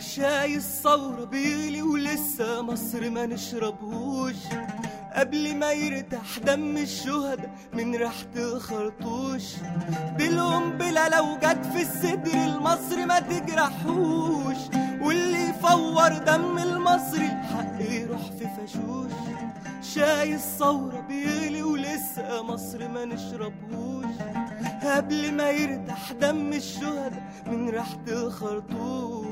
شاي الثورة بيغلي ولسه مصر ما نشربهوش قبل ما يرتاح دم الشهداء من ريحة خرطوش دي القنبلة لو جت في الصدر المصري ما تجرحوش واللي يفور دم المصري الحق يروح في فشوش شاي الثورة بيغلي ولسه مصر ما نشربهوش قبل ما يرتاح دم الشهداء من ريحة خرطوش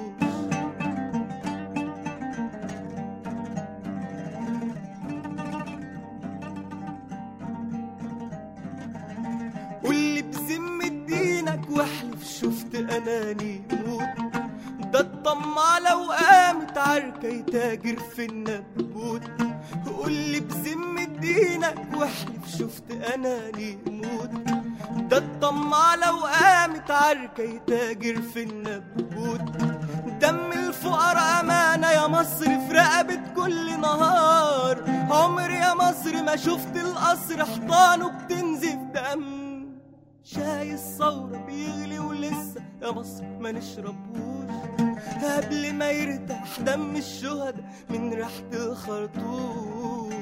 واللي بذمة دينك واحلف شفت اناني موت ده الطماع لو قامت عركة يتاجر في النبوت واللي بذمة دينك واحلف شفت اناني موت ده الطماع لو قامت عركة يتاجر في النبوت دم الفقراء أمانة يا مصر في رقبة كل نهار عمر يا مصر ما شفت القصر حيطانه بتنزف دم شاي الثورة بيغلي ولسه يا مصر ما نشربهوش قبل ما يرتاح دم الشهداء من ريحة خرطوش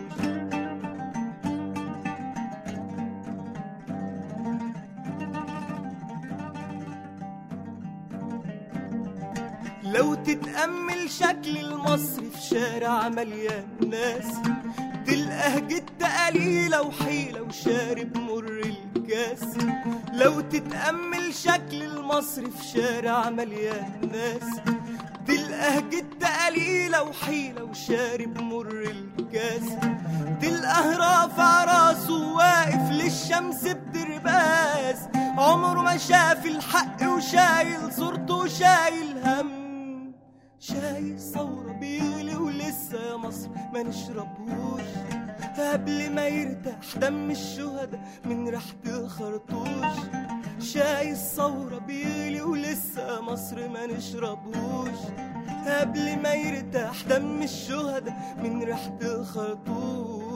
لو تتأمل شكل المصري في شارع مليان ناس تلقاه جد قليلة وحيلة وشارب مر الكاس لو تتأمل شكل المصري في شارع مليان ناس تلقاه جد قليلة وحيلة وشارب مر الكاس تلقاه رافع راسه واقف للشمس بدرباس عمره ما شاف الحق وشايل صورته وشايل هم شاي ثورة بيغلي ولسه يا مصر ما نشربهوش قبل ما يرتاح دم الشهداء من ريحة خرطوش شاي الثورة بيغلي ولسه مصر ما نشربهوش قبل ما يرتاح دم الشهداء من ريحة خرطوش